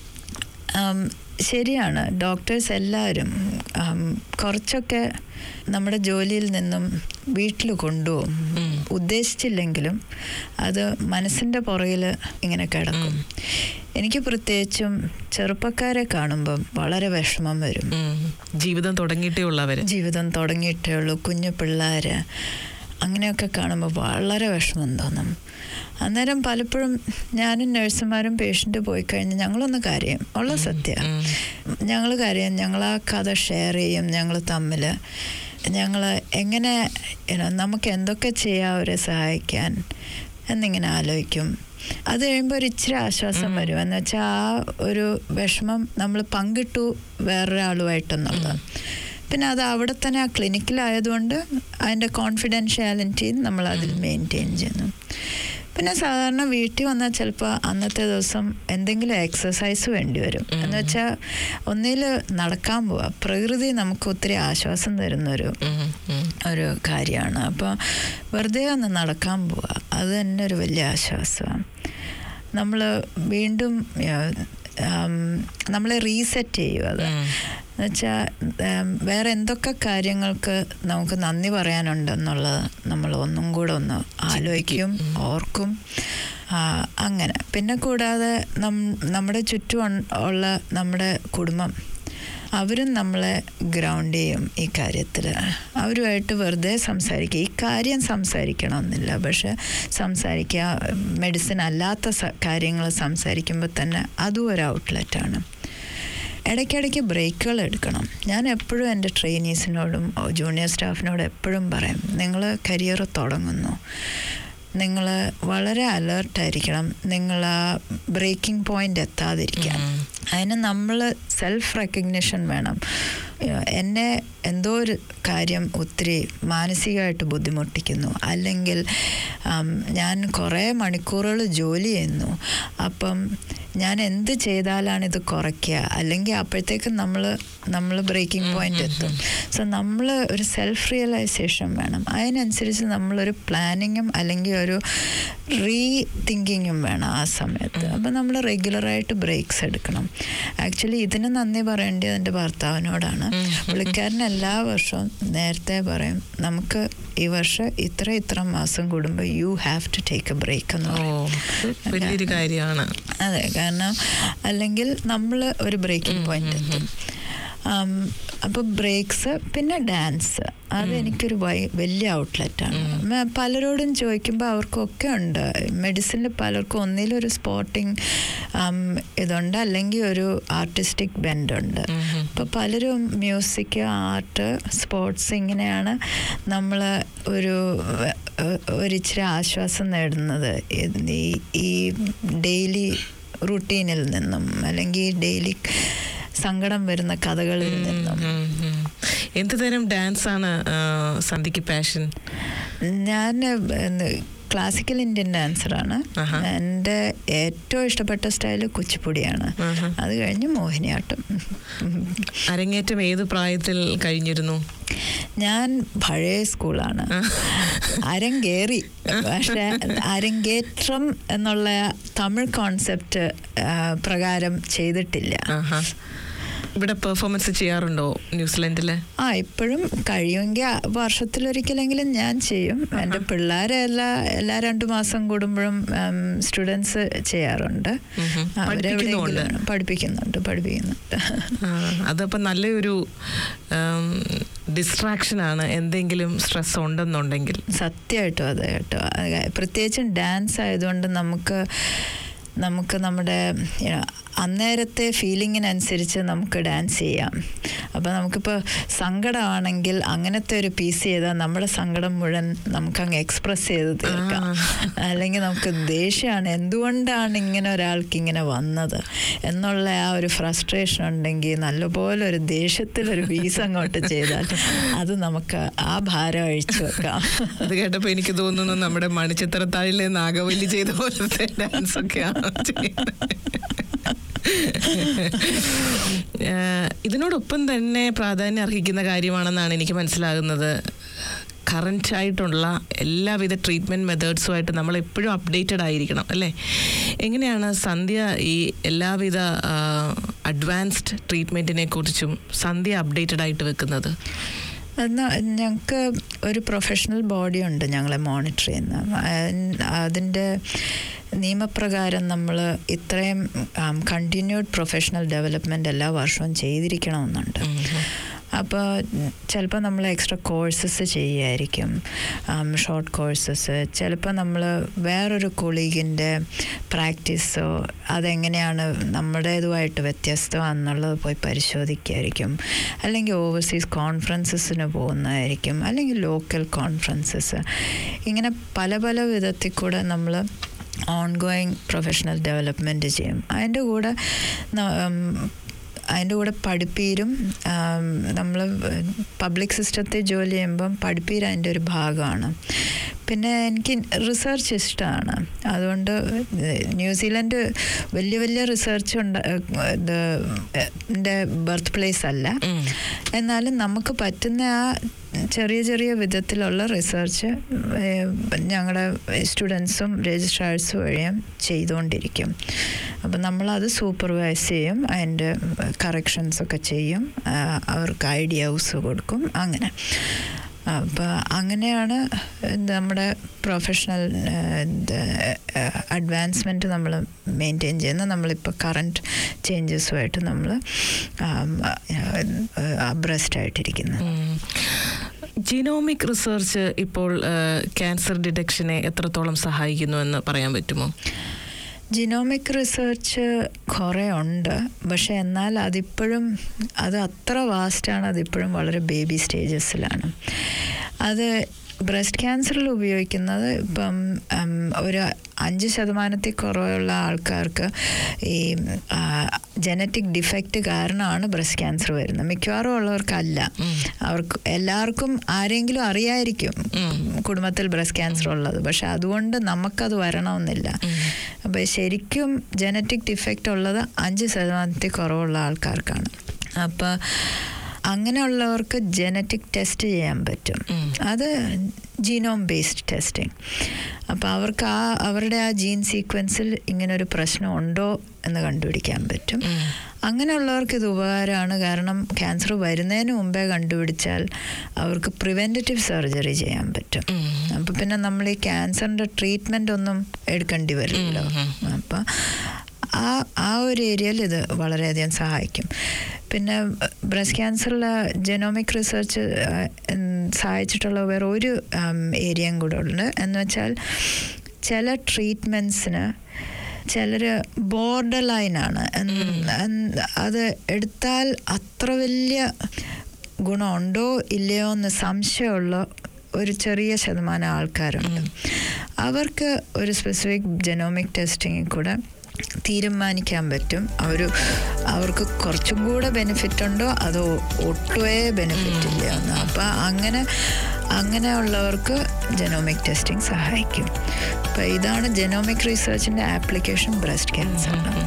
ശരിയാണ് ഡോക്ടേഴ്സ് എല്ലാവരും ആം, കുറച്ചൊക്കെ നമ്മുടെ ജോലിയിൽ നിന്നും വീട്ടിൽ കൊണ്ടുപോകും ഉദ്ദേശിച്ചില്ലെങ്കിലും അത് മനസ്സിൻ്റെ പുറകിൽ ഇങ്ങനെ കിടക്കും എനിക്ക് പ്രത്യേകിച്ചും ചെറുപ്പക്കാരെ കാണുമ്പം വളരെ വിഷമം വരും ഉം. ജീവിതം തുടങ്ങിയിട്ടേ ഉള്ളവർ ജീവിതം തുടങ്ങിയിട്ടേ ഉള്ളൂ കുഞ്ഞു പിള്ളേർ അങ്ങനെയൊക്കെ കാണുമ്പോൾ വളരെ വിഷമം തോന്നും അന്നേരം പലപ്പോഴും ഞാനും നഴ്സുമാരും പേഷ്യൻ്റ് പോയി കഴിഞ്ഞ് ഞങ്ങളൊന്ന് കരയും ഉള്ള സത്യ ഞങ്ങൾ കരയും ഞങ്ങൾ ആ കഥ ഷെയർ ചെയ്യും ഞങ്ങൾ തമ്മിൽ ഞങ്ങൾ എങ്ങനെ you know, നമുക്ക് എന്തൊക്കെ ചെയ്യാം അവരെ സഹായിക്കാൻ എന്നിങ്ങനെ ആലോചിക്കും അത് കഴിയുമ്പോൾ ഒരു ഇച്ചിരി ആശ്വാസം വരും എന്ന് വെച്ചാൽ ആ ഒരു വിഷമം നമ്മൾ പങ്കിട്ടു വേറൊരാളുമായിട്ടെന്നുള്ളത് പിന്നെ അത് അവിടെ തന്നെ ആ ക്ലിനിക്കിലായതുകൊണ്ട് അതിൻ്റെ കോൺഫിഡൻഷ്യാലിറ്റി നമ്മൾ അതിൽ മെയിൻറ്റെയിൻ ചെയ്യുന്നു പിന്നെ സാധാരണ വീട്ടിൽ വന്നാൽ ചിലപ്പോൾ അന്നത്തെ ദിവസം എന്തെങ്കിലും എക്സസൈസ് വേണ്ടി വരും എന്ന് വെച്ചാൽ ഒന്നിൽ നടക്കാൻ പോവാ പ്രകൃതി നമുക്ക് ഒത്തിരി ആശ്വാസം തരുന്നൊരു ഒരു കാര്യമാണ് അപ്പോൾ വെറുതെ ഒന്ന് നടക്കാൻ പോവുക അത് തന്നെ ഒരു വലിയ ആശ്വാസമാണ് നമ്മൾ വീണ്ടും ഉം, നമ്മളെ റീസെറ്റ് ചെയ്യും അത് എന്നുവെച്ചാൽ വേറെ എന്തൊക്കെ കാര്യങ്ങൾക്ക് നമുക്ക് നന്ദി പറയാനുണ്ടെന്നുള്ളത് നമ്മൾ ഒന്നും കൂടെ ഒന്ന് ആലോചിക്കും ഓർക്കും ആ, അങ്ങനെ പിന്നെ കൂടാതെ നം നമ്മുടെ ചുറ്റും ഉൺ- ഉള്ള നമ്മുടെ കുടുംബം അവരും നമ്മളെ ഗ്രൗണ്ട് ചെയ്യും ഈ കാര്യത്തിൽ അവരുമായിട്ട് വെറുതെ സംസാരിക്കുക ഈ കാര്യം സംസാരിക്കണമെന്നില്ല പക്ഷെ സംസാരിക്കുക മെഡിസിൻ അല്ലാത്ത കാര്യങ്ങൾ സംസാരിക്കുമ്പോൾ തന്നെ അതും ഒരു ഔട്ട്ലെറ്റാണ് ഇടയ്ക്കിടയ്ക്ക് ബ്രേക്കുകൾ എടുക്കണം ഞാൻ എപ്പോഴും എൻ്റെ ട്രെയിനീസിനോടും ജൂനിയർ സ്റ്റാഫിനോടും എപ്പോഴും പറയും നിങ്ങൾ കരിയർ തുടങ്ങുന്നു നിങ്ങൾ വളരെ അലേർട്ടായിരിക്കണം നിങ്ങൾ ആ ബ്രേക്കിംഗ് പോയിന്റ് എത്താതിരിക്കാൻ അതിന് നമ്മൾ സെൽഫ് റെക്കഗ്നിഷൻ വേണം ഏഹ് എന്നെ എന്തോ ഒരു കാര്യം ഒത്തിരി മാനസികമായിട്ട് ബുദ്ധിമുട്ടിക്കുന്നു അല്ലെങ്കിൽ ആം, ഞാൻ കുറേ മണിക്കൂറുകൾ ജോലി ചെയ്യുന്നു അപ്പം ഞാൻ എന്ത് ചെയ്താലാണ് ഇത് കുറയ്ക്കുക അല്ലെങ്കിൽ അപ്പോഴത്തേക്കും നമ്മൾ നമ്മൾ ബ്രേക്കിംഗ് പോയിന്റ് എത്തും സോ നമ്മൾ ഒരു സെൽഫ് റിയലൈസേഷൻ വേണം അതിനനുസരിച്ച് നമ്മളൊരു പ്ലാനിങ്ങും അല്ലെങ്കിൽ ഒരു റീ തിങ്കിങ്ങും വേണം ആ സമയത്ത് അപ്പം നമ്മൾ റെഗുലറായിട്ട് ബ്രേക്സ് എടുക്കണം ആക്ച്വലി ഇതിന് നന്ദി പറയേണ്ടത് എൻ്റെ ഭർത്താവിനോടാണ് പുള്ളിക്കാരൻ എല്ലാ വർഷവും നേരത്തെ പറയും നമുക്ക് ഈ വർഷം ഇത്ര ഇത്ര മാസം കൂടുമ്പോൾ you have to take a break എന്ന് ഓ പറയും ഇത് വലിയൊരു കാര്യമാണ് അതെ കാരണം അല്ലെങ്കിൽ നമ്മൾ ഒരു ബ്രേക്കിംഗ് പോയിന്റ് എത്തും അപ്പോൾ ബ്രേക്സ് പിന്നെ ഡാൻസ് അത് എനിക്കൊരു വൈ- വലിയ ഔട്ട്ലെറ്റാണ് പലരോടും ചോദിക്കുമ്പോൾ അവർക്കൊക്കെ ഉണ്ട് മെഡിസിനിൽ പലർക്കും ഒന്നിലൊരു സ്പോർട്ടിങ് ഇതുണ്ട് അല്ലെങ്കിൽ ഒരു ആർട്ടിസ്റ്റിക് ബെൻഡ് ഉണ്ട് അപ്പോൾ പലരും മ്യൂസിക് ആർട്ട് സ്പോർട്സ് ഇങ്ങനെയാണ് നമ്മൾ ഒരു ഏഹ്, ഒരിച്ചിരി ആശ്വാസം നേടുന്നത് ഈ ഈ ഡെയിലി റുട്ടീനിൽ നിന്നും അല്ലെങ്കിൽ ഡെയിലി സങ്കടം വരുന്ന കഥകളിൽ നിന്നും ഉം, ഉം. എന്ത് തരം ഡാൻസ് ആണ് ആ, സന്ധ്യക്ക് പാഷൻ ഞാൻ ക്ലാസിക്കൽ ഇന്ത്യൻ ഡാൻസറാണ് ആഹാ. എൻ്റെ ഏറ്റവും ഇഷ്ടപ്പെട്ട സ്റ്റൈല് കുച്ചിപ്പുടിയാണ് ആഹാ. അത് കഴിഞ്ഞ് മോഹിനിയാട്ടം അരങ്ങേറ്റം ഏത് പ്രായത്തിൽ കഴിഞ്ഞിരുന്നു ഞാൻ പഴയ സ്കൂളാണ് അരങ്ങേറി പക്ഷെ അരങ്ങേറ്റം എന്നുള്ള തമിഴ് കോൺസെപ്റ്റ് പ്രകാരം ചെയ്തിട്ടില്ല ആഹാ. ഇവിടെ പെർഫോമൻസ് ചെയ്യാറുണ്ടോ ന്യൂസിലൻഡില് ആ ഇപ്പോഴും കഴിയുമെങ്കിൽ വർഷത്തിലൊരിക്കലെങ്കിലും ഞാൻ ചെയ്യും എൻ്റെ പിള്ളേരെ എല്ലാ എല്ലാ രണ്ടു മാസം കൂടുമ്പോഴും സ്റ്റുഡൻസ് ചെയ്യാറുണ്ട് ഉഹും. അവരെവിടെയെങ്കിലും പഠിപ്പിക്കുന്നുമുണ്ട്. പഠിപ്പിക്കുന്നുണ്ട് പഠിപ്പിക്കുന്നുണ്ട് ആ, അതപ്പോൾ നല്ലൊരു ഡിസ്ട്രാക്ഷൻ ആണ് എന്തെങ്കിലും സ്ട്രെസ് ഉണ്ടെന്നുണ്ടെങ്കിൽ സത്യമായിട്ടും അതെ കേട്ടോ അത് പ്രത്യേകിച്ചും ഡാൻസ് ആയതുകൊണ്ട് നമുക്ക് നമുക്ക് നമ്മുടെ you know, അന്നേരത്തെ ഫീലിങ്ങിനനുസരിച്ച് നമുക്ക് ഡാൻസ് ചെയ്യാം അപ്പോൾ നമുക്കിപ്പോൾ സങ്കടമാണെങ്കിൽ അങ്ങനത്തെ ഒരു പീസ് ചെയ്താൽ നമ്മുടെ സങ്കടം മുഴുവൻ നമുക്കങ്ങ് എക്സ്പ്രസ് ചെയ്ത് തീർക്കാം അല്ലെങ്കിൽ നമുക്ക് ദേഷ്യമാണ് എന്തുകൊണ്ടാണ് ഇങ്ങനെ ഒരാൾക്ക് ഇങ്ങനെ വന്നത് എന്നുള്ള ആ ഒരു ഫ്രസ്ട്രേഷൻ ഉണ്ടെങ്കിൽ നല്ലപോലെ ഒരു ദേഷ്യത്തിലൊരു പീസ് അങ്ങോട്ട് ചെയ്താൽ അത് നമുക്ക് ആ ഭാരം അഴിച്ചു വെക്കാം അത് കേട്ടപ്പോൾ എനിക്ക് തോന്നുന്നു നമ്മുടെ മണിച്ചിത്രത്താഴിലെ നാഗവല്ലി ചെയ്ത പോലത്തെ ഡാൻസ് ഒക്കെയാണ് ഏഹ് ഇതിനോടൊപ്പം തന്നെ പ്രാധാന്യം അർഹിക്കുന്ന കാര്യമാണെന്നാണ് എനിക്ക് മനസ്സിലാകുന്നത് കറൻറ്റ് ആയിട്ടുള്ള എല്ലാവിധ ട്രീറ്റ്മെൻറ്റ് മെത്തേഡ്സുമായിട്ട് നമ്മൾ എപ്പോഴും അപ്ഡേറ്റഡ് ആയിരിക്കണം അല്ലേ എങ്ങനെയാണ് സന്ധ്യ ഈ എല്ലാവിധ അഡ്വാൻസ്ഡ് ട്രീറ്റ്മെൻറ്റിനെ കുറിച്ചും സന്ധ്യ അപ്ഡേറ്റഡ് ആയിട്ട് വെക്കുന്നത് എന്നാൽ ഞങ്ങൾക്ക് ഒരു പ്രൊഫഷണൽ ബോഡി ഉണ്ട് ഞങ്ങളെ മോണിറ്റർ ചെയ്യുന്ന അയൻ- അതിൻ്റെ നിയമപ്രകാരം നമ്മൾ ഇത്രയും കണ്ടിന്യൂഡ് പ്രൊഫഷണൽ ഡെവലപ്മെൻറ്റ് എല്ലാ വർഷവും ചെയ്തിരിക്കണമെന്നുണ്ട് അപ്പോൾ ചിലപ്പോൾ നമ്മൾ എക്സ്ട്രാ കോഴ്സസ് ചെയ്യുമായിരിക്കും ഷോർട്ട് കോഴ്സസ് ചിലപ്പോൾ നമ്മൾ വേറൊരു കൊളീഗിൻ്റെ പ്രാക്ടീസോ അതെങ്ങനെയാണ് നമ്മുടേതുമായിട്ട് വ്യത്യസ്തമാണെന്നുള്ളത് പോയി പരിശോധിക്കുമായിരിക്കും അല്ലെങ്കിൽ ഓവർസീസ് കോൺഫറൻസസിന് പോകുന്നതായിരിക്കും അല്ലെങ്കിൽ ലോക്കൽ കോൺഫറൻസസ് ഇങ്ങനെ പല പല വിധത്തിൽ കൂടെ നമ്മൾ ഓൺഗോയിങ് പ്രൊഫഷണൽ ഡെവലപ്മെൻറ്റ് ചെയ്യും അതിൻ്റെ കൂടെ ന- ഉം, അതിൻ്റെ കൂടെ പഠിപ്പീരും നമ്മൾ പബ്ലിക് സിസ്റ്റത്തിൽ ജോലി ചെയ്യുമ്പം പഠിപ്പീര് അതിൻ്റെ ഒരു ഭാഗമാണ് പിന്നെ എനിക്ക് റിസർച്ച് ഇഷ്ടമാണ് അതുകൊണ്ട് ന്യൂസിലൻഡ് വലിയ വലിയ റിസർച്ച് ഉണ്ട് ഇത് എൻ്റെ ബർത്ത് പ്ലേസ് അല്ല എന്നാലും നമുക്ക് പറ്റുന്ന ആ ചെറിയ ചെറിയ വിധത്തിലുള്ള റിസർച്ച് ഞങ്ങളുടെ സ്റ്റുഡൻസും രജിസ്ട്രാഴ്സും വഴിയും ചെയ്തുകൊണ്ടിരിക്കും അപ്പം നമ്മളത് സൂപ്പർവൈസ് ചെയ്യും അതിൻ്റെ കറക്ഷൻസ് ഒക്കെ ചെയ്യും ആ, അവർക്ക് ഐഡിയാസ് കൊടുക്കും അങ്ങനെ അപ്പോൾ അങ്ങനെയാണ് നമ്മുടെ പ്രൊഫഷണൽ അഡ്വാൻസ്മെൻറ്റ് നമ്മൾ മെയിൻറ്റെയിൻ ചെയ്യുന്നത് നമ്മളിപ്പോൾ കറണ്ട് ചേഞ്ചസുമായിട്ട് നമ്മൾ അബ്രസ്റ്റ് ആയിട്ടിരിക്കുന്നത് ജീനോമിക് റിസർച്ച് ഇപ്പോൾ ക്യാൻസർ ഡിറ്റക്ഷനെ എത്രത്തോളം സഹായിക്കുന്നു എന്ന് പറയാൻ പറ്റുമോ ജിനോമിക് റിസർച്ച് കുറേ ഉണ്ട് പക്ഷെ എന്നാൽ അതിപ്പോഴും അത് അത്ര വാസ്റ്റാണ് അതിപ്പോഴും വളരെ ബേബി സ്റ്റേജസിലാണ് അത് ബ്രസ്റ്റ് ക്യാൻസറിൽ ഉപയോഗിക്കുന്നത് ഇപ്പം ഉം, ഒരു അഞ്ച് ശതമാനത്തിൽ കുറവുള്ള ആൾക്കാർക്ക് ഈ ജനറ്റിക് ഡിഫക്റ്റ് കാരണമാണ് ബ്രസ്റ്റ് ക്യാൻസർ വരുന്നത് മിക്കവാറും ഉള്ളവർക്കല്ല അവർക്ക് എല്ലാവർക്കും ആരെങ്കിലും അറിയായിരിക്കും കുടുംബത്തിൽ ബ്രസ്റ്റ് ക്യാൻസർ ഉള്ളത് പക്ഷെ അതുകൊണ്ട് നമുക്കത് വരണമെന്നില്ല അപ്പോൾ ശരിക്കും ജനറ്റിക് ഡിഫക്റ്റ് ഉള്ളത് അഞ്ച് ശതമാനത്തിൽ കുറവുള്ള ആൾക്കാർക്കാണ് അപ്പോൾ അങ്ങനെയുള്ളവർക്ക് ജനറ്റിക് ടെസ്റ്റ് ചെയ്യാൻ പറ്റും അത് ജീനോം ബേസ്ഡ് ടെസ്റ്റിംഗ് അപ്പോൾ അവർക്ക് ആ അവരുടെ ആ ജീൻ സീക്വൻസിൽ ഇങ്ങനൊരു പ്രശ്നം ഉണ്ടോ എന്ന് കണ്ടുപിടിക്കാൻ പറ്റും അങ്ങനെയുള്ളവർക്ക് ഇത് ഉപകാരമാണ് കാരണം ക്യാൻസർ വരുന്നതിന് മുമ്പേ കണ്ടുപിടിച്ചാൽ അവർക്ക് പ്രിവെൻറ്ററ്റീവ് സർജറി ചെയ്യാൻ പറ്റും അപ്പോൾ പിന്നെ നമ്മൾ ഈ ക്യാൻസറിൻ്റെ ട്രീറ്റ്മെൻ്റ് ഒന്നും എടുക്കേണ്ടി വരില്ലല്ലോ അപ്പം ആ ആ ഒരു ഏരിയയിൽ ഇത് വളരെയധികം സഹായിക്കും പിന്നെ ബ്രസ്റ്റ് ക്യാൻസറിലെ ജെനോമിക് റിസർച്ച് സഹായിച്ചിട്ടുള്ള വേറെ ഒരു ഏരിയയും കൂടെ ഉണ്ട് എന്ന് വെച്ചാൽ ചില ട്രീറ്റ്മെൻറ്റ്സിന് ചിലർ ബോർഡർ ലൈനാണ് അത് എടുത്താൽ അത്ര വലിയ ഗുണമുണ്ടോ ഇല്ലയോ എന്ന് സംശയമുള്ള ഒരു ചെറിയ ശതമാനം ആൾക്കാരുണ്ട് അവർക്ക് ഒരു സ്പെസിഫിക് ജെനോമിക് ടെസ്റ്റിങ്ങിൽ കൂടെ തീരുമാനിക്കാൻ പറ്റും അവർ അവർക്ക് കുറച്ചും കൂടെ ബെനിഫിറ്റ് ഉണ്ടോ അതോ ഒട്ടുമേ ബെനിഫിറ്റ് ഇല്ല എന്ന് അപ്പം അങ്ങനെ അങ്ങനെയുള്ളവർക്ക് ജെനോമിക് ടെസ്റ്റിംഗ് സഹായിക്കും അപ്പം ഇതാണ് ജെനോമിക് റിസർച്ചിൻ്റെ ആപ്ലിക്കേഷൻ ബ്രസ്റ്റ് ക്യാൻസറിന്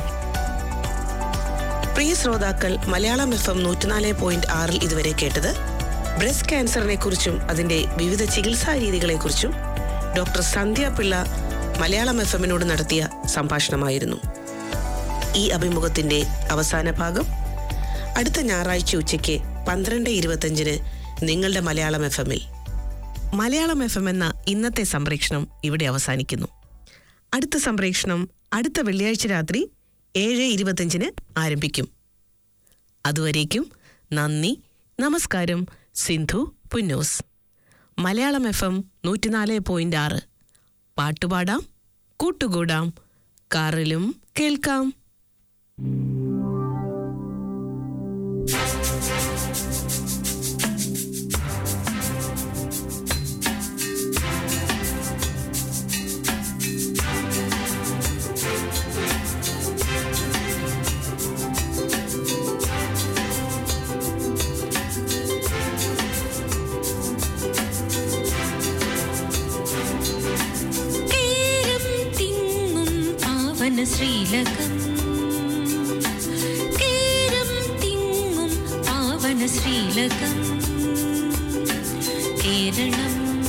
പ്രിയ ശ്രോതാക്കൾ മലയാളം എഫ് എം നൂറ്റിനാല് പോയിന്റ് ആറിൽ ഇതുവരെ കേട്ടത് ബ്രസ്റ്റ് ക്യാൻസറിനെ കുറിച്ചും അതിന്റെ വിവിധ ചികിത്സാ രീതികളെ കുറിച്ചും ഡോക്ടർ സന്ധ്യ പിള്ള മലയാളം എഫ് എമ്മിനോട് നടത്തിയ സംഭാഷണമായിരുന്നു ഈ അഭിമുഖത്തിന്റെ അവസാന ഭാഗം അടുത്ത ഞായറാഴ്ച ഉച്ചയ്ക്ക് പന്ത്രണ്ട് ഇരുപത്തഞ്ചിന് നിങ്ങളുടെ മലയാളം എഫ് എമ്മിൽ മലയാളം എഫ് എം എന്ന ഇന്നത്തെ സംപ്രേഷണം ഇവിടെ അവസാനിക്കുന്നു അടുത്ത സംപ്രേഷണം അടുത്ത വെള്ളിയാഴ്ച രാത്രി ഏഴ് ഇരുപത്തഞ്ചിന് ആരംഭിക്കും അതുവരേക്കും നന്ദി നമസ്കാരം സിന്ധു പുന്നൂസ് മലയാളം എഫ് എം നൂറ്റിനാല് പോയിന്റ് ആറ് പാട്ടുപാടാം കൂട്ടുകൂടാം കാറിലും കേൾക്കാം കേരം തിങ്ങും പാവന ശ്രീലകം കേരം തിങ്ങും പാവന ശ്രീലകം കേരളം